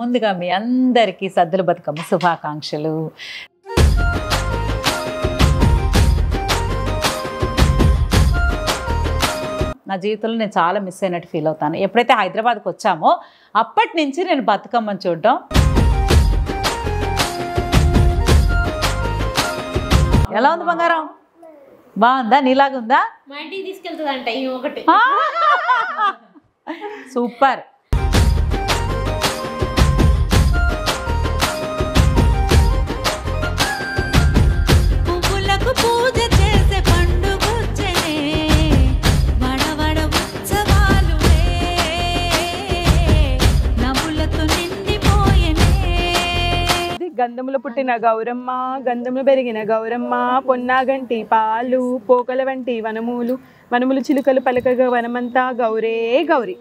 ముందుగా మీ అందరికీ సద్దుల బతుకమ్మ శుభాకాంక్షలు నా జీవితంలో నేను చాలా మిస్ అయినట్టు ఫీల్ అవుతాను ఎప్పుడైతే హైదరాబాద్కి వచ్చామో అప్పటి నుంచి నేను బతుకమ్మని చూడడం ఎలా ఉంది బంగారం బాగుందా నీలాగుందా మా ఇంటికి తీసుకెళ్తుందంట ఈ ఒకటి సూపర్ పువ్వులకు పూజ చేసే పండుగొచ్చనే వడవడ ఉత్సవాలులే నవ్వులతో నిండిపోయెనే ఇది గంధములు పుట్టిన గౌరమ్మ గంధములు పెరిగిన గౌరమ్మ పొన్నాగంటి పాలు పోకల వంటి వనములు వనములు చిలుకలు పలకగా వనమంతా గౌరే Gauri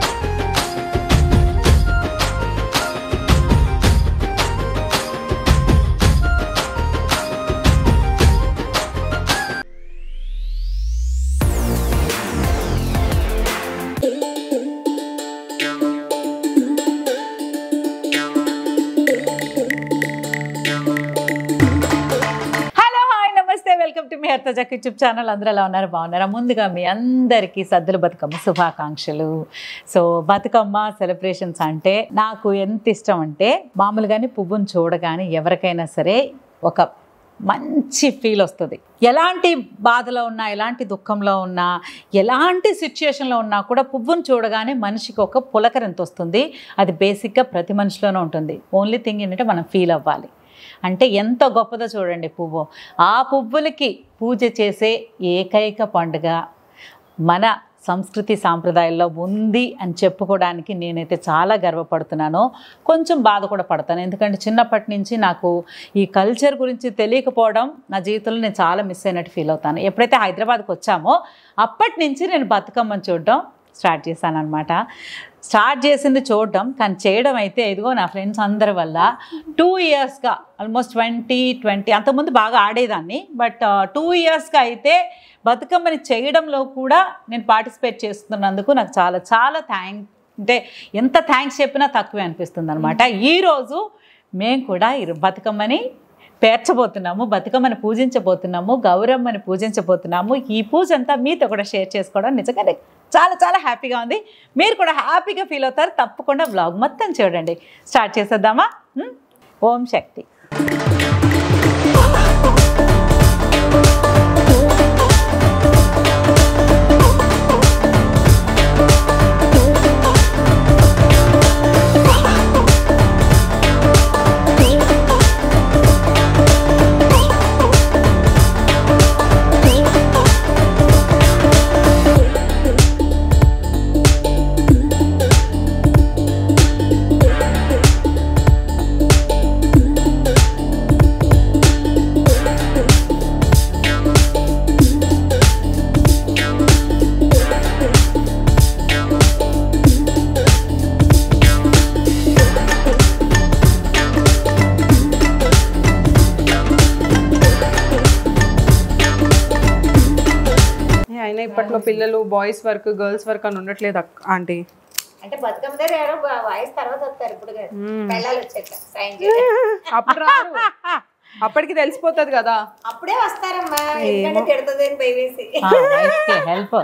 hello hi namaste welcome to మీ హర్త జక్ యూట్యూబ్ ఛానల్ అందరూ ఎలా ఉన్నారు బాగున్నారా ముందుగా మీ అందరికీ సద్దుల బతుకమ్మ శుభాకాంక్షలు సో బతుకమ్మ సెలబ్రేషన్స్ అంటే నాకు ఎంత ఇష్టం అంటే మామూలుగానే పువ్వును చూడగానే ఎవరికైనా సరే ఒక మంచి ఫీల్ వస్తుంది ఎలాంటి బాధలో ఉన్నా ఎలాంటి దుఃఖంలో ఉన్నా ఎలాంటి సిచ్యుయేషన్లో ఉన్నా కూడా పువ్వును చూడగానే మనిషికి ఒక పులకరింత వస్తుంది అది బేసిక్గా ప్రతి మనిషిలోనూ ఉంటుంది ఓన్లీ థింగ్ ఏంటంటే మనం ఫీల్ అవ్వాలి అంటే ఎంత గొప్పదో చూడండి పువ్వు ఆ పువ్వులకి పూజ చేసే ఏకైక పండుగ మన సంస్కృతి సాంప్రదాయాల్లో ఉంది అని చెప్పుకోవడానికి నేనైతే చాలా గర్వపడుతున్నాను కొంచెం బాధ కూడా పడతాను ఎందుకంటే చిన్నప్పటి నుంచి నాకు ఈ కల్చర్ గురించి తెలియకపోవడం నా జీవితంలో నేను చాలా మిస్ అయినట్టు ఫీల్ అవుతాను ఎప్పుడైతే హైదరాబాద్కి వచ్చామో అప్పటి నుంచి నేను బతుకమ్మని చూడడం స్టార్ట్ చేశాను అనమాట స్టార్ట్ చేసింది చూడడం కానీ చేయడం అయితే ఇదిగో నా ఫ్రెండ్స్ అందరి వల్ల టూ ఇయర్స్గా ఆల్మోస్ట్ ట్వంటీ ట్వంటీ అంతకుముందు బాగా ఆడేదాన్ని బట్ టూ ఇయర్స్గా అయితే బతుకమ్మని చేయడంలో కూడా నేను పార్టిసిపేట్ చేస్తున్నందుకు నాకు చాలా చాలా థ్యాంక్ అంటే ఎంత థ్యాంక్స్ చెప్పినా తక్కువే అనిపిస్తుంది అనమాట ఈరోజు మేము కూడా ఈ బతుకమ్మని పేర్చబోతున్నాము బతుకమ్మని పూజించబోతున్నాము గౌరమ్మని పూజించబోతున్నాము ఈ పూజ అంతా మీతో కూడా షేర్ చేసుకోవడం నిజంగా చాలా చాలా హ్యాపీగా ఉంది మీరు కూడా హ్యాపీగా ఫీల్ అవుతారు తప్పకుండా బ్లాగ్ మొత్తం చూడండి స్టార్ట్ చేసేద్దామా ఉమ్? ఓం శక్తి ఏ, అయినా ఇప్పట్లో పిల్లలు బాయ్స్ వర్క్ గర్ల్స్ వర్క్ అని ఉండట్లేదు అక్క ఆంటీ అంటే బతుకమ్మ దగ్గర ఎవరో వా- వాయిస్ తర్వాత వస్తారు ఇప్పుడు కాదు. పెళ్ళాలు వచ్చాక సాయం చేయాలి అప్పుడు రారు అప్పటికి తెలిసిపోతుంది కదా అప్పుడే వస్తారమ్మా ఎందుకంటే తిడుతుంది అని భయవేసి హెల్ప్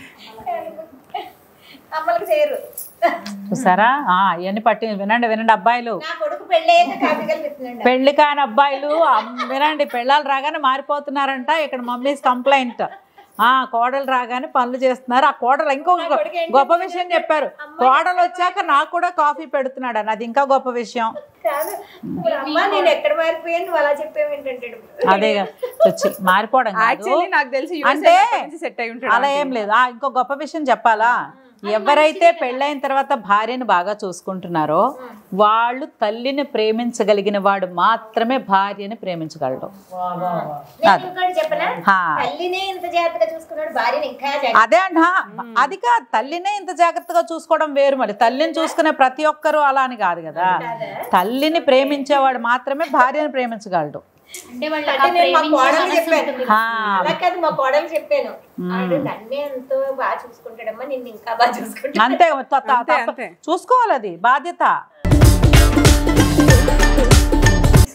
అమ్మలకు చేయరు చూసారా ఆ, ఇవన్నీ పట్టి వినండి వినండి అబ్బాయిలు నా కొడుకు పెళ్ళి అయ్యాక కాఫీ కలిపిస్తున్నాడు పెళ్లి కాని అబ్బాయిలు అమ్- వినండి పెళ్ళాలు రాగానే మారిపోతున్నారంట ఇక్కడ మమ్మీస్ కంప్లైంట్ ఆ కోడలు రాగానే పనులు చేస్తున్నారు ఆ కోడలు ఇంకొక గొప్ప విషయం చెప్పారు కోడలు వచ్చాక నాకు కూడా కాఫీ పెడుతున్నాడు అని అది ఇంకా గొప్ప విషయం కాదు ఇప్పుడు అమ్మ నేను ఎక్కడ మారిపోయాను నువ్వు అలా చెప్పేవి ఏంటంటాడు అదే వచ్చి మారిపోవడం కాదు. యాక్చువల్లీ నాకు తెలిసి అంటే సెట్ అయి ఉంటాడు అలా ఏం లేదు ఆ, ఇంకో గొప్ప విషయం చెప్పాలా ఎవరైతే పెళ్ళైన తర్వాత భార్యను బాగా చూసుకుంటున్నారో వాళ్ళు తల్లిని ప్రేమించగలిగిన వాడు మాత్రమే భార్యని ప్రేమించగలడు నేను ఇంకోటి చెప్పనా హా. తల్లినే ఇంత జాగ్రత్తగా చూసుకున్నాడు భార్యని ఇంకా జాగ్రత్త అదే అంట అది కాదు తల్లినే ఇంత జాగ్రత్తగా చూసుకోవడం వేరు మరి తల్లిని చూసుకునే ప్రతి ఒక్కరూ అలా అని కాదు కదా తల్లిని ప్రేమించేవాడు మాత్రమే భార్యను ప్రేమించగలడు అంటే నేను మా కోడలు చెప్పాను హా. అలా కాదు మా కోడలు చెప్పాను ఆడు నన్నే ఎంతో బాగా చూసుకుంటాడమ్మా నిన్ను ఇంకా బాగా చూసుకుంటాడు అంతే త- త- అంతే, తప్ప- అంతే. చూసుకోవాలి అది బాధ్యత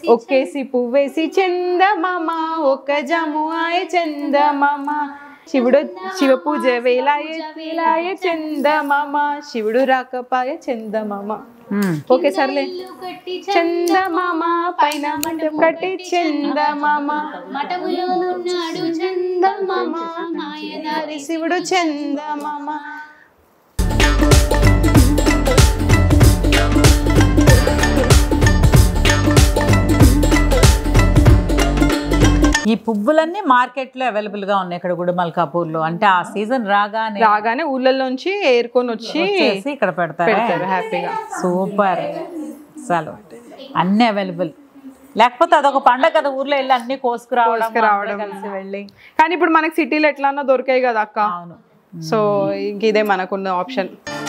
ఒక్కేసి పువ్వేసి చందమామ ఒక్క జాము ఆయ చందమామ శివుడు శివ పూజ వేలాయ వేలాయ చందమామ శివుడు రాకపాయ చందమామ మ్మ్. ఓకే సర్లే చందమామ పైన మంటపం కట్టి చందమామ మఠములోనున్నాడు చందమామ మాయదారి శివుడు చందమామ ఈ పువ్వులన్నీ మార్కెట్ లో అవైలబుల్ గా ఉన్నాయి ఇక్కడ గుడిమల్కాపూర్ లో అంటే ఆ సీజన్ రాగానే రాగానే ఊళ్ళల్లోంచి ఏరుకొని వచ్చి వచ్చేసి ఇక్కడ పెడతారు పెడతారు హ్యాపీగా సూపర్ అసలు అన్ని అవైలబుల్ లేకపోతే అదొక పండగ కదా ఊర్లో వెళ్ళి అన్ని కోసుకురావడం కోసుకురావడం. అందరూ కలిసి వెళ్ళి కానీ ఇప్పుడు మనకి సిటీలో ఎట్లా దొరికాయి కదా అక్క అవును సో ఇంక ఇదే మనకున్న ఆప్షన్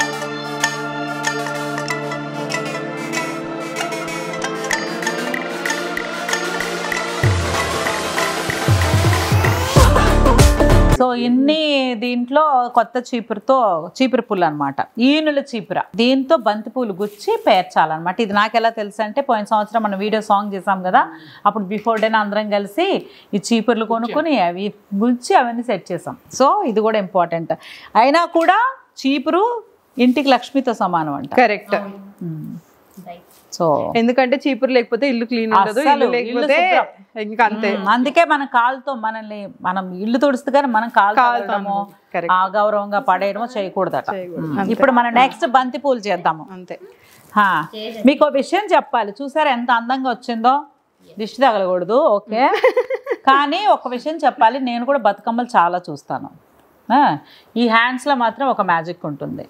సో ఇన్ని దీంట్లో కొత్త చీపురుతో చీపురు పుల్లు అనమాట ఈనుల చీపుర దీంతో బంతి పూలు గుచ్చి పేర్చాలన్నమాట ఇది నాకు ఎలా తెలుసు అంటే పోయిన సంవత్సరం మనం వీడియో సాంగ్ చేసాం కదా అప్పుడు బిఫోర్ డేన అందరం కలిసి ఈ చీపుర్లు కొనుక్కొని అవి గుచ్చి అవన్నీ సెట్ చేసాం సో ఇది కూడా ఇంపార్టెంట్ అయినా కూడా చీపురు ఇంటికి లక్ష్మితో సమానం అంట కరెక్ట్ సో ఎందుకంటే చీపురు లేకపోతే ఇల్లు క్లీన్ ఉండదు అస్సలు, ఇల్లు లేకపోతే ఇల్లు ఇంకా అంతే మ్మ్. అందుకే మన కాలుతో మనల్ని మనం ఇల్లు తుడుస్తూ కానీ మనం కాలు కాలుతో తగలడమో, Correct. అగౌరవంగా పడేయడమో చేయకూడదట చేయకూడదు. మ్మ్. ఇప్పుడు మనం నెక్స్ట్ బంతి పూలు చేద్దాము అంతే హా. మీకు ఒక విషయం చెప్పాలి చూసారా ఎంత అందంగా వచ్చిందో దిష్టి తగలకూడదు ఓకే కానీ ఒక విషయం చెప్పాలి నేను కూడా బతుకమ్మలు చాలా చూస్తాను ఆ, ఈ హ్యాండ్స్ లో మాత్రం ఒక మ్యాజిక్ ఉంటుంది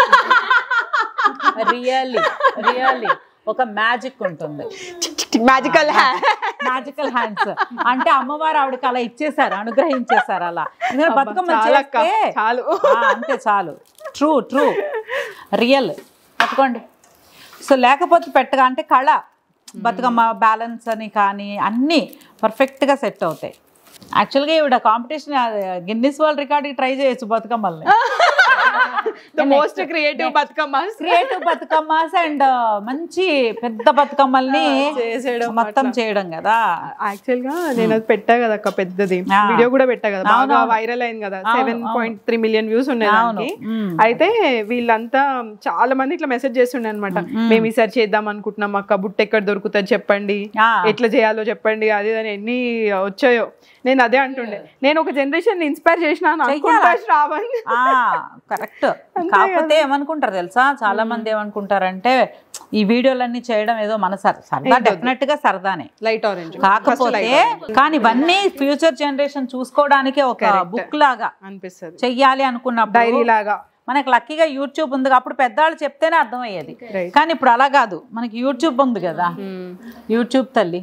రియల్లీ రియల్లీ ఒక మ్యాజిక్ ఉంటుంది మ్యాజికల్ మ్యాజికల్ హ్యాండ్స్ అంటే అమ్మవారు ఆవిడకి అలా ఇచ్చేసారు అనుగ్రహించేసారు అలా ఎందుకంటే బతుకమ్మ చాలా అక్క, చేస్తే చాలు. ఆ, అంతే చాలు ట్రూ ట్రూ రియల్ పట్టుకోండి సో లేకపోతే పెట్టగా అంటే కళ బతుకమ్మ బ్యాలెన్స్ అని కానీ అన్నీ పర్ఫెక్ట్గా సెట్ అవుతాయి యాక్చువల్గా ఈవిడ కాంపిటీషన్ గిన్నిస్ వరల్డ్ రికార్డ్కి ట్రై చేయొచ్చు బతుకమ్మల్ని the most creative Bathukamma creative Bathukammas and మంచి పెద్ద బతుకమ్మల్ని చేసేయడం మొత్తం చేయడం కదా యాక్చువల్ గా నేను అది పెట్టా కదా అక్క పెద్దది ఆ. వీడియో కూడా పెట్టా కదా బాగా అవునవును. వైరల్ అయింది కదా అవును, seven point three million views ఉన్నాయి అవును. దానికి మ్మ్. అయితే వీళ్ళంతా చాలా మంది ఇట్లా మెసేజ్ చేస్తుండే అనమాట మేము ఈసారి చేద్దాం అనుకుంటున్నాం అక్క బుట్ట ఎక్కడ దొరుకుతుంది చెప్పండి ఆ. ఎట్లా చేయాలో చెప్పండి అది ఇది అని ఎన్ని వచ్చాయో నేను అదే అంటుండే నేను ఒక జనరేషన్ ఇన్స్పైర్ చేసిన అనుకుంటా శ్రావణ్ ఆ కరెక్ట్ కాకపోతే ఏమనుకుంటారు తెలుసా చాలా మంది ఏమనుకుంటారంటే ఈ వీడియోలన్నీ చేయడం ఏదో మన సర- సరదా డెఫినెట్ గా సరదానే లైట్ ఆరెంజ్ కాకపోతే కానీ ఇవన్నీ ఫ్యూచర్ జనరేషన్ చూసుకోవడానికి ఒక బుక్ లాగా అనిపిస్తుంది చెయ్యాలి అనుకున్నప్పుడు డైరీ లాగా మనకి లక్కీగా యూట్యూబ్ ఉంది అప్పుడు పెద్దవాళ్ళు చెప్తేనే అర్థమయ్యేది Right. కానీ ఇప్పుడు అలా కాదు మనకి యూట్యూబ్ ఉంది కదా యూట్యూబ్ తల్లి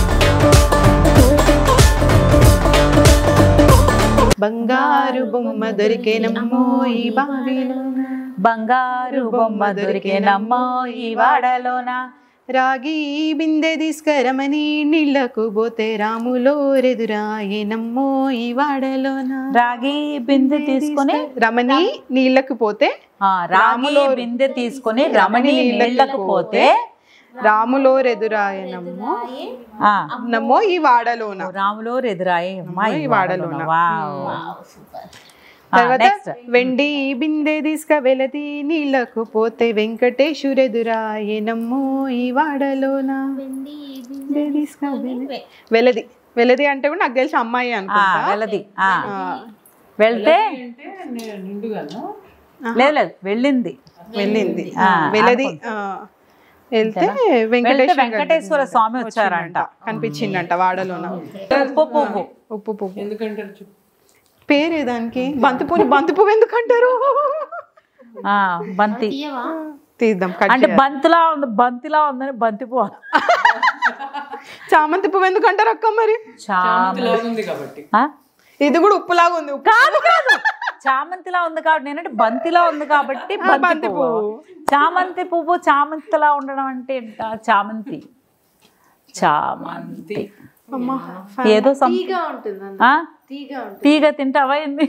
బంగారు బొమ్మ దొరికేనమ్మో ఈ బావిలో బంగారు బొమ్మ దొరికేనమ్మో ఈ వాడలోన రాగి బిందె తీసుకరమని నీళ్లకు పోతే రాములో రెదురాయేనమ్మో ఈ వాడలోన రాగి బిందె తీసుకొని రమణి నీళ్లకు పోతే ఆ, రాగి బిందె తీసుకొని రమణి నీళ్ళకు పోతే రాములో రెదురాయనమ్మో ఆ, నమ్మో ఈ వాడలోన రాములో ఎదురాయి ఈ వాడలోన. తర్వాత నెక్స్ట్ వెండి బిందె తీసుక వెలది నీళ్లకు పోతే వెంకటేశురెదురాయనమ్మో ఈ వాడలోన బిందె తీసుక వెలది. వెలది వెలది అంటే కూడా నాకు తెలిసి అమ్మాయి ఆ, అనుకుంటా వెళ్ళది ఆ. ఆ, వెళ్తే లేదు లేదు వెళ్ళింది వెళ్ళింది ఆ, వెలది ఆ, వెళ్తే వెళ్తే వెంకటేశ్వర వెంకటేశ్వర స్వామి వచ్చారంట కనిపించిందంట వాడలోన ఉప్పు పువ్వు ఉప్పు పువ్వు పేరే దానికి బంతి పువ్వు బంతి పువ్వు ఎందుకు అంటారు ఆ, బంతి తీద్దాం కట్ అంటే చేయాలి. బంతిలా ఉంది బంతిలా ఉందని బంతి పువ్వు చామంతి పువ్వు ఎందుకు అంటారు అక్క మరి చామంతి ఆ? ఇది కూడా ఉప్పులాగా ఉంది ఉప్పు కాదు కాదు చామంతిలా ఉంది కాబట్టి నేనంటే బంతిలా ఉంది కాబట్టి బంతి బంతి పువ్వు పువ్వు. చామంతి పువ్వు చామంతిలా ఉండడం అంటే ఏంట? చామంతి చామంతి అమ్మా ఏదో సం- తీగా ఉంటుంది అన్న. ఆ? తీగా ఉంటుంది తీగ తింటావా ఏంది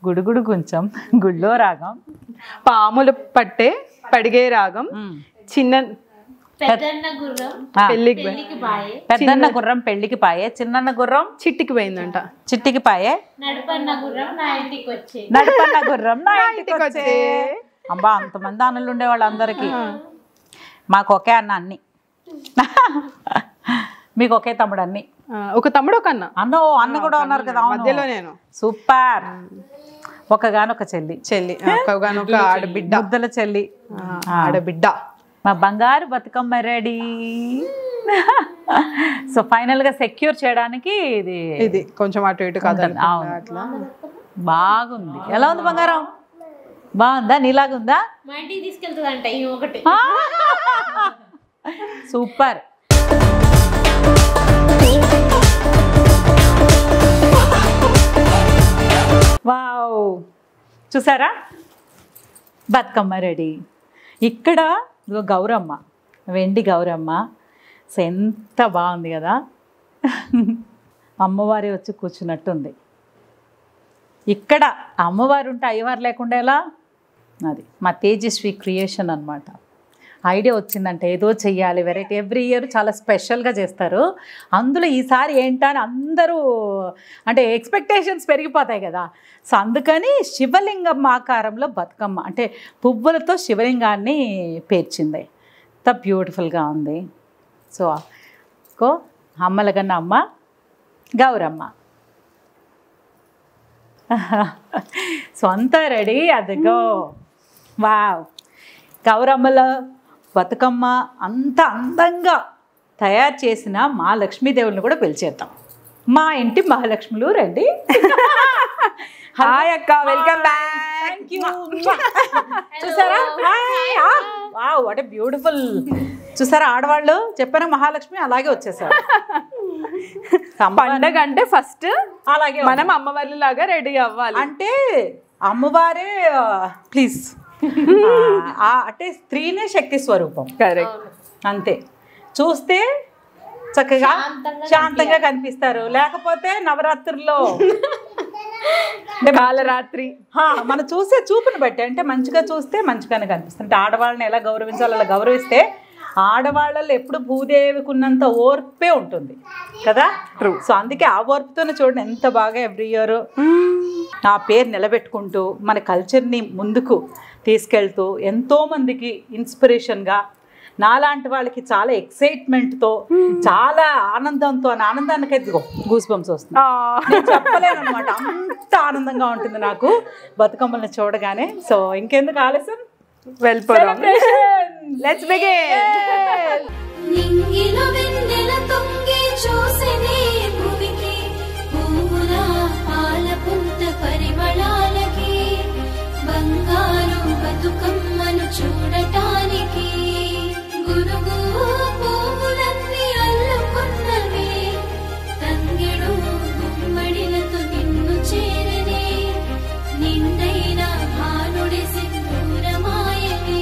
గుడుగుడు కొంచెం గుళ్ళో రాగం పాములు పట్టే పడిగే రాగం ఉమ్. చిన్న పెద్దన్న గుర్రం ఆ, పెళ్ళికి పోయి- పెళ్లికి బాయే పెద్దన్న గుర్రం పెళ్లికి పాయే చిన్నన్న గుర్రం చిట్టికి పోయిందంట చిట్టికి పాయే నడుపన్న గుర్రం నా ఇంటికి వచ్చే నడపన్న గుర్రం నా ఇంటికి ఇంటికి వచ్చే వచ్చే. అబ్బా అంతమంది అన్నలు ఉండే వాళ్ళందరికీ మాకు ఒకే అన్న అన్ని మీకు ఒకే తమ్ముడు అన్ని ఆ, ఒక తమ్ముడు ఒక అన్న అన్న ఓ అన్న కూడా ఉన్నారు కదా అవును. మధ్యలో నేను సూపర్ ఒకగానొక చెల్లి చెల్లి ఒకగానొక ఆడబిడ్డ ముద్దల చెల్లి ఆ, ఆడబిడ్డ మా బంగారు బతుకమ్మ రెడీ సో ఫైనల్ గా సెక్యూర్ చేయడానికి ఇది ఇది కొంచెం అటు ఇటు కాదు అవును. అట్లా బాగుంది ఎలా ఉంది బంగారం బాగుందా నీలాగుందా మా ఇంటికి తీసుకెళ్తుందంట ఈ ఒకటి సూపర్ వావ్ చూసారా బతుకమ్మ రెడీ ఇక్కడ ఇదిగో గౌరమ్మ వెండి గౌరమ్మ సో ఎంత బాగుంది కదా అమ్మవారి వచ్చి కూర్చున్నట్టుంది ఇక్కడ అమ్మవారు ఉంటే అయ్యవారు లేకుండా ఎలా అది మా తేజస్వి క్రియేషన్ అన్నమాట ఐడియా వచ్చిందంటే ఏదో చెయ్యాలి వెరైటీ ఎవ్రీ ఇయర్ చాలా స్పెషల్గా చేస్తారు అందులో ఈసారి ఏంటా అని అందరూ అంటే ఎక్స్పెక్టేషన్స్ పెరిగిపోతాయి కదా సో అందుకని శివలింగం ఆకారంలో బతుకమ్మ అంటే పువ్వులతో శివలింగాన్ని పేర్చింది ఎంత బ్యూటిఫుల్గా ఉంది సో కో అమ్మల కన్నా అమ్మ గౌరమ్మ సో అంతా రెడీ అదిగో వావ్ గౌరమ్మలో బతుకమ్మ అంత అందంగా తయారు చేసిన మా లక్ష్మీదేవుల్ని కూడా పిలిచేద్దాం మా ఇంటి మహాలక్ష్ములు రండి హాయ్ అక్క వెల్కమ్ బ్యాక్ థ్యాంక్ యూ చూసారా వావ్ వాట్ ఏ బ్యూటిఫుల్ చూసారా ఆడవాళ్ళు చెప్పారా మహాలక్ష్మి అలాగే వచ్చేసారు పండగ అంటే ఫస్ట్ అలాగే మనం అమ్మవారి లాగా రెడీ అవ్వాలి అంటే అమ్మవారే ప్లీజ్ అంటే స్త్రీనే శక్తి స్వరూపం కరెక్ట్ అంతే చూస్తే చక్కగా శాంతంగా కనిపిస్తారు లేకపోతే నవరాత్రుల్లో కాలరాత్రి హా, మనం చూసే చూపుని బట్టి అంటే మంచిగా చూస్తే మంచిగానే కనిపిస్తుంది అంటే ఆడవాళ్ళని ఎలా గౌరవించాలో అలా గౌరవిస్తే ఆడవాళ్ళలో ఎప్పుడు భూదేవికి ఉన్నంత ఓర్పే ఉంటుంది కదా సో అందుకే ఆ ఓర్పుతోనే చూడండి ఎంత బాగా ఎవ్రీ ఇయర్ ఆ పేరు నిలబెట్టుకుంటూ మన కల్చర్ని ముందుకు తీసుకెళ్తూ ఎంతో మందికి ఇన్స్పిరేషన్గా నాలాంటి వాళ్ళకి చాలా ఎక్సైట్మెంట్తో చాలా ఆనందంతో ఆ ఆనందానికి అయితే గూస్ బంప్స్ వస్తుంది ఆ, నేను చెప్పలేను అనమాట అంత ఆనందంగా ఉంటుంది నాకు బతుకమ్మల్ని చూడగానే సో ఇంకెందుకు ఆలస్యం వెళ్ళిపోదాం లెట్స్ బిగిన్ నింగిలో వెన్నెల తొంగి చూసెనే భువికి పువ్వుల పాల పుంత పరిమళాలకి బంగారు బతుకమ్మను చూడటానికి గునుగు పువ్వులన్నీ అల్లుకున్నవే తంగిడు గుమ్మడిలతో నిన్ను చేరనే నిండైన భానుడి సింధూరమాయనే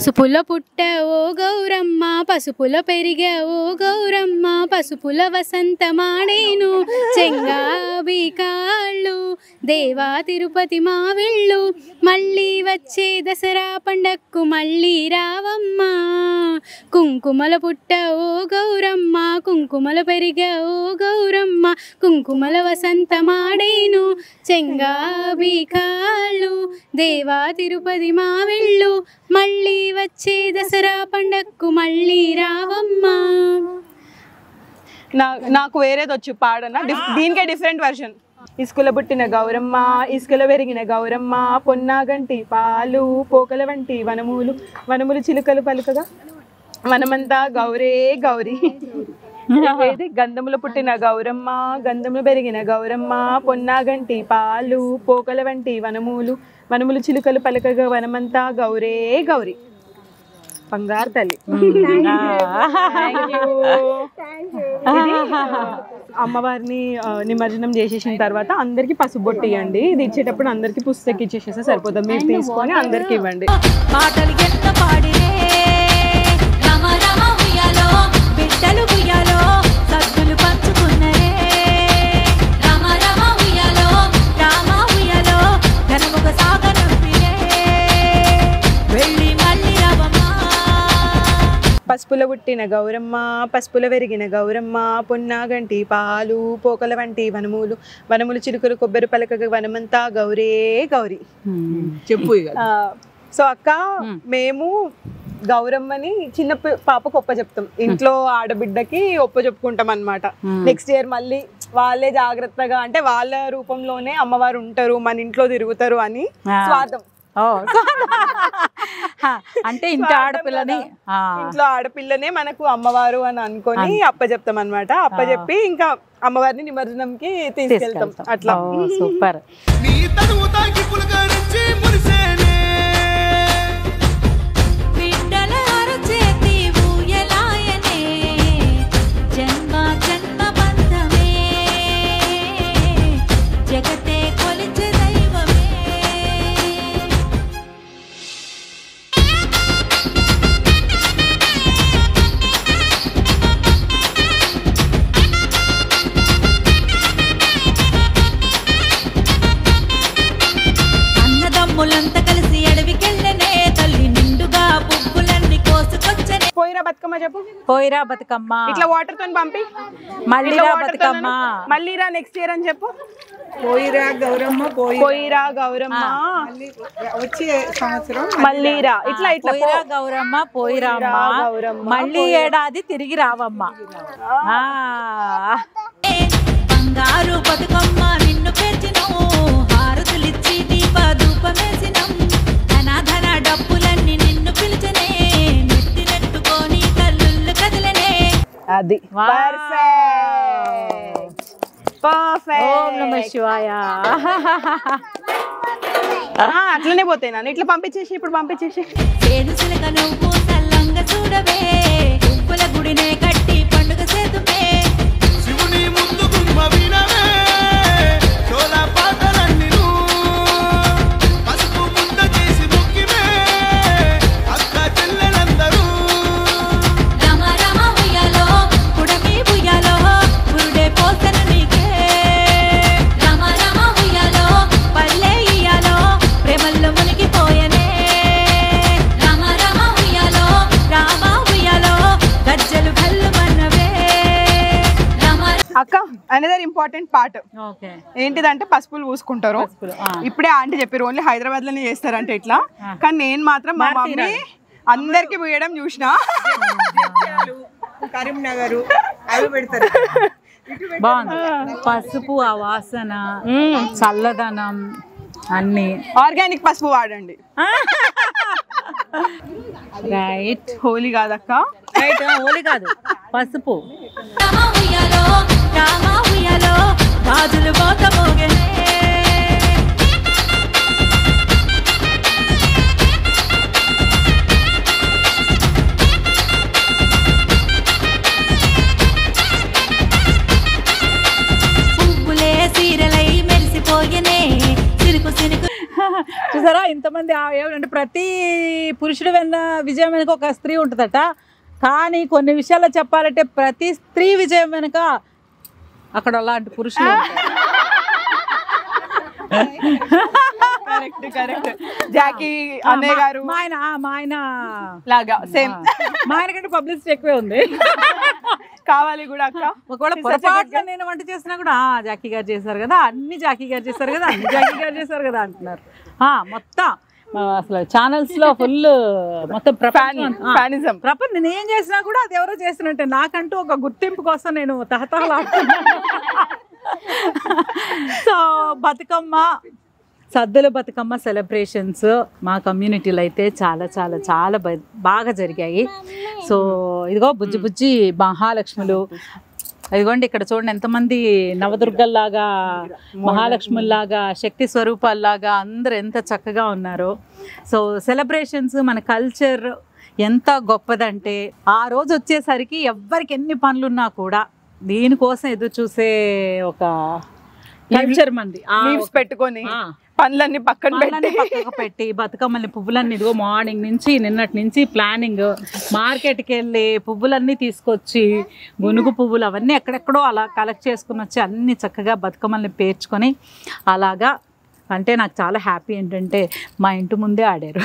పసుపుల పుట్ట ఓ గౌరమ్మ పసుపుల పెరిగే ఓ గౌరమ్మ పసుపుల వసంతమాడేను చెంగాబి కాళ్ళు దేవా తిరుపతి మావిళ్ళు మళ్ళీ వచ్చే దసరా పండక్కు మళ్ళీ రావమ్మ కుంకుమల పుట్ట ఓ గౌరమ్మ కుంకుమల పెరిగే ఓ గౌరమ్మ కుంకుమల వసంతమాడేను చెంగాబి కాళ్ళు దేవా తిరుపతి మావిళ్ళు మళ్ళీ వచ్చే దసరా పండక్కు మళ్ళీ రావమ్మా నా నాకు వేరేది వచ్చి పాడనా డిఫ్- దీనికే డిఫరెంట్ వర్షన్ ఇసుకల పుట్టిన గౌరమ్మ ఇసుకల పెరిగిన గౌరమ్మ పొన్నాగంటి పాలు పోకల వంటి వనములు వనములు చిలుకలు పలుకగా వనమంతా గౌరే గౌరీ ఏది గంధములు పుట్టిన గౌరమ్మ గంధములు పెరిగిన గౌరమ్మ పొన్నాగంటి పాలు పోకల వంటి వనములు వనములు చిలుకలు పలకగా వనమంతా గౌరే గౌరీ బంగారు తల్లి Thank you. ఇది, ఆ, అమ్మవారిని ఆ, నిమజ్జనం చేసేసిన తర్వాత అందరికి పసుపు బొట్టు ఇవ్వండి ఇది ఇచ్చేటప్పుడు అందరికి పుస్తకి ఇచ్చేసేస్తే సరిపోతుంది మీరు తీసుకొని అందరికి ఇవ్వండి పాటలు ఎంత పాడిరే రమ రమ ఉయ్యాలో బిడ్డలు ఉయ్యాలో సద్దులు పంచుకున్నరే రమ రమ ఉయ్యాలో రామ ఉయ్యాలో ధనముగ సాగనంపిరే వెళ్ళి మళ్ళీ రవమ్మా పసుపుల పుట్టిన గౌరమ్మ పసుపుల వెరిగిన గౌరమ్మ పొన్నాగంటి పాలు పోకల వంటి వనములు వనములు చిలుకలు కొబ్బరి పలకగా వనమంతా గౌరే గౌరీ చెప్పు ఇక ఆ, సో అక్క మేము గౌరమ్మని చిన్న పి- పాపకు ఒప్ప చెప్తాం ఇంట్లో ఆడబిడ్డకి ఒప్ప చెప్పుకుంటాం అనమాట నెక్స్ట్ ఇయర్ మళ్ళీ వాళ్ళే జాగ్రత్తగా అంటే వాళ్ళ రూపంలోనే అమ్మవారు ఉంటారు మన ఇంట్లో తిరుగుతారు అని ఆ. స్వార్థం ఓ హా, అంటే ఇంటి ఆడపిల్లని ఆ, ఇంట్లో ఆడపిల్లనే మనకు అమ్మవారు అని అనుకొని అప్ప చెప్తాం అనమాట అప్ప చెప్పి ఇంకా అమ్మవారిని నిమజ్జనంకి తీసుకెళ్తాం తీసుకెళ్తాం అట్లా ఓ, సూపర్ నీ తనువు తాకి పులకరించి మురిసేనే బిడ్డల అరచేతి ఊయలాయనే జన్మ జన్మ బంధమే జగతే కొలిచే దైవమే అన్నదమ్ములంతా కలిసి అడవికెళ్ళనే తల్లి నిండుగా పువ్వులన్నీ కోసుకొచ్చనే పోయిరా బతుకమ్మ చెప్పు పోయిరా బతుకమ్మ ఇట్లా వాటర్ తో పంపి మళ్ళీ ఇట్లా రా water బతుకమ్మ తోనే- మళ్ళీ రా నెక్స్ట్ ఇయర్ అని చెప్పు పోయిరా గౌరమ్మ పోయి పోయిరా గౌరమ్మ వచ్చే సంవత్సరం మళ్ళీ రా ఇట్లా ఇట్లా పో. పోయిరా గౌరమ్మ పోయిరామ్మ పోయిరా గౌరమ్మ, మళ్ళీ ఏడాది తిరిగి రావమ్మ ఆ. బంగారు బతుకమ్మ నిన్ను పెంచినం హారతులిచ్చి దీప ధూపమేసినం ధన ధన డప్పులన్నీ నిన్ను పిలిచనే నెత్తి నెట్టుకొని తల్లుళ్ళు కదిలనే అది Wow. పర్ఫెక్ట్ ఓం నమ శివాయ అట్లనే పోతాయి నాన్న ఇట్లా పంపించేసి ఇప్పుడు పంపించేసి చేను చిలక నువ్వు తల్లంగ చూడవే పువ్వుల గుడినే కట్టి పండుగ సేతుమే శివుని ముందు గుమ్మ వినవే చోళ పాటలన్నీ పసుపు ముద్ద చేసి మొక్కివే అక్క చెల్లెలందరూ రమ రమ ఉయ్యాలో పుడమి ఉయ్యాలో పురుడే పోసను నీకే రమ రమ ఉయ్యాలో పల్లె ఇయ్యాలో ప్రేమల్లో మునిగిపోయనే రమ రమ ఉయ్యాలో రామ ఉయ్యాలో గజ్జలు గల్లు మన్నవే రమ అక్క అనదర్ ఇంపార్టెంట్ పార్ట్ ఓకే ఏంటిదంటే పసుపులు పూసుకుంటారు పసుపులు, ఆ. ఇప్పుడే ఆంటీ చెప్పారు ఓన్లీ హైదరాబాద్ లోనే చేస్తారంటే ఇట్లా కానీ నేను మాత్రం మా మమ్మీ అందరికి పోయడం చూసిన కరీంనగర్ అవి పెడతారు బాగుంది పసుపు ఆ వాసన చల్లదనం అన్ని ఆర్గానిక్ పసుపు వాడండి రైట్ హోలీ కాదక్క రైట్ ఓలి కాదు పసుపు రామ ఉయ్యాలో రామ ఉయ్యాలో గాజులు మోత మోగనే పువ్వులే సీరలై మెరిసిపోయనే సిరుకు సిరుకు చూసారా ఇంతమంది ఆ ఏమంటే ప్రతి పురుషుడు వెన్న విజయం వెనుక ఒక స్త్రీ ఉంటుందట కానీ కొన్ని విషయాల్లో చెప్పాలంటే ప్రతి స్త్రీ విజయం వెనుక అక్కడ అలాంటి పురుషులు ఉంటారు. కరెక్ట్ కరెక్ట్ జాకీ అన్నయ్య గారు మా ఆయన ఆ, మా ఆయన లాగా సేమ్ మా ఆయన కంటే పబ్లిసిటీ ఎక్కువే ఉంది కావాలి కూడా అక్క ఒకవేళ He's such a good పొరపాటున guy. నేను వంట చేసినా కూడా "ఆ, జాకీ గారు చేశారు కదా అన్ని జాకీ గారు చేశారు కదా అన్ని జాకీ గారు చేశారు కదా అంటున్నారు ఆ, మొత్తం ఆ, అసలు ఛానల్స్ లో ఫుల్ మొత్తం ప్రపంచం ఆ, Fanism. ప్రపంచం నేను ఏం చేసినా కూడా అది ఎవరో చేసినట్టే నాకంటూ ఒక గుర్తింపు కోసం నేను తహతహలాడుతున్నాను సో బతుకమ్మ సద్దుల బతుకమ్మ సెలబ్రేషన్స్ మా కమ్యూనిటీలో అయితే చాలా చాలా చాలా బ- బాగా జరిగాయి సో ఇదిగో బుజ్జి బుజ్జి మహాలక్ష్ములు ఇదిగోండి ఇక్కడ చూడండి ఎంతమంది నవదుర్గల్లాగా మహాలక్ష్ముల్లాగా శక్తి స్వరూపాల్లాగా అందరూ ఎంత చక్కగా ఉన్నారో సో సెలబ్రేషన్స్ మన కల్చర్ ఎంత గొప్పదంటే ఆ రోజు వచ్చేసరికి ఎవ్వరికి ఎన్ని పనులున్నా కూడా దీనికోసం ఎదురు చూసే ఒక కల్చర్ మంది ఆ లీవ్స్ ఒక- పెట్టుకొని ఆ. పనులన్నీ పక్కన పళ్ళని పెట్టి పక్కకు పెట్టి బతుకమ్మల్ని పువ్వులన్నీ ఇదిగో మార్నింగ్ నుంచి నిన్నటి నుంచి ప్లానింగ్ మార్కెట్కి వెళ్ళి పువ్వులన్నీ తీసుకొచ్చి గునుగు పువ్వులు అవన్నీ ఎక్కడెక్కడో అలా కలెక్ట్ చేసుకుని వచ్చి అన్ని చక్కగా బతుకమ్మల్ని పేర్చుకొని అలాగా అంటే నాకు చాలా హ్యాపీ ఏంటంటే మా ఇంటి ముందే ఆడారు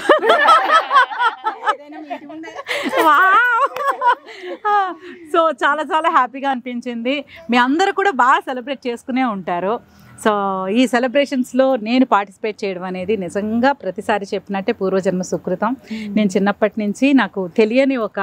సో చాలా చాలా హ్యాపీగా అనిపించింది మీ అందరూ కూడా బాగా సెలబ్రేట్ చేసుకునే ఉంటారు సో ఈ సెలబ్రేషన్స్లో నేను పార్టిసిపేట్ చేయడం అనేది నిజంగా ప్రతిసారి చెప్పినట్టే పూర్వజన్మ సుకృతం నేను చిన్నప్పటి నుంచి నాకు తెలియని ఒక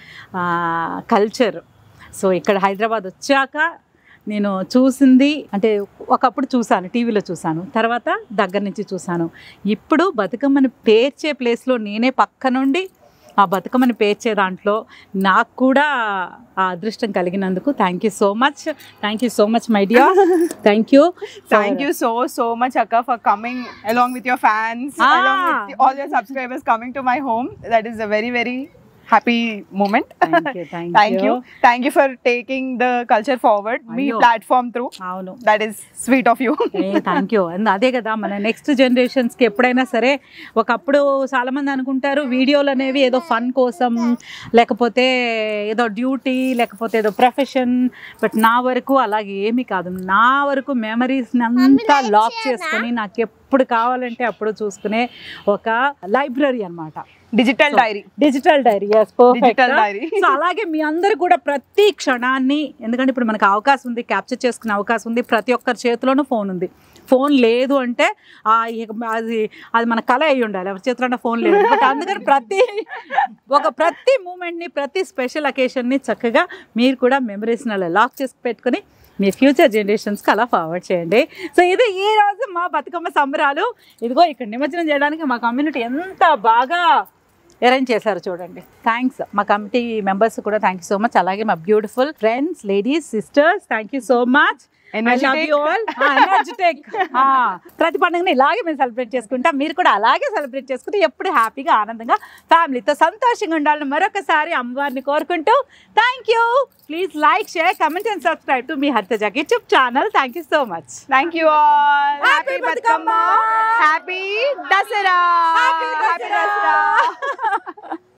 కల్చర్ సో ఇక్కడ హైదరాబాద్ వచ్చాక నేను చూసింది అంటే ఒకప్పుడు చూశాను టీవీలో చూశాను తర్వాత దగ్గర నుంచి చూశాను ఇప్పుడు బతుకమ్మని పేర్చే ప్లేస్లో నేనే పక్క నుండి ఆ బతుకమ్మని పేర్చే దాంట్లో నాకు కూడా ఆ అదృష్టం కలిగినందుకు thank you so much thank you so much my dear thank you thank you so so much అక్క for coming along with your fans Ah. along with all your subscribers coming to my home that is a very very happy moment Thank you, thank thank you. you thank you for taking the culture forward me అయ్యో. platform through అవును that is sweet of you thank you అదే కదా మన next జనరేషన్స్కి ఎప్పుడైనా సరే ఒకప్పుడు చాలామంది అనుకుంటారు వీడియోలు అనేవి ఏదో ఫన్ కోసం లేకపోతే ఏదో డ్యూటీ లేకపోతే ఏదో ప్రొఫెషన్ బట్ నా వరకు అలాగే ఏమీ కాదు నా వరకు మెమరీస్ని అంతా లాక్ చేసుకొని నాకు ఎప్పుడు కావాలంటే అప్పుడు చూసుకునే ఒక లైబ్రరీ అన్నమాట digital diary digital diary Digital diary. So అలాగే మీ అందరూ కూడా ప్రతి క్షణాన్ని ఎందుకంటే ఇప్పుడు మనకు అవకాశం ఉంది క్యాప్చర్ చేసుకునే అవకాశం ఉంది ప్రతి ఒక్కరి చేతిలోనూ ఫోన్ ఉంది ఫోన్ లేదు అంటే ఆ ఇక అది అది మన కళ అయి ఉండాలి ఎవరి చేతిలో ఫోన్ లేదు బట్ అందుకని ప్రతి ఒక ప్రతి మూమెంట్ని ప్రతి స్పెషల్ అకేషన్ని చక్కగా మీరు కూడా మెమరీస్ని అలా లాక్ చేసి పెట్టుకొని మీ ఫ్యూచర్ జనరేషన్స్కి అలా ఫార్వర్డ్ చేయండి సో ఇది ఈ రోజు మా బతుకమ్మ సంబరాలు ఇదిగో ఇక్కడ నిమజ్జనం చేయడానికి మా కమ్యూనిటీ ఎంత బాగా అరేంజ్ చేశారు చూడండి థ్యాంక్స్ మా కమిటీ మెంబర్స్ కూడా థ్యాంక్ యూ సో మచ్ అలాగే మా beautiful friends ladies sisters thank you so much Energetic. Energetic ప్రతి పండుగని ఇలాగే మేము సెలబ్రేట్ చేసుకుంటాం మీరు కూడా అలాగే సెలబ్రేట్ చేసుకుంటే ఎప్పుడు హ్యాపీగా ఆనందంగా ఫ్యామిలీతో సంతోషంగా ఉండాలని మరొకసారి అమ్మవారిని కోరుకుంటూ thank you please like share comment and subscribe to మీ హర్తజాకి YouTube channel thank you so much thank you all Happy happy Batukama. batkama happy dasara Happy Dasara. Happy Dasara.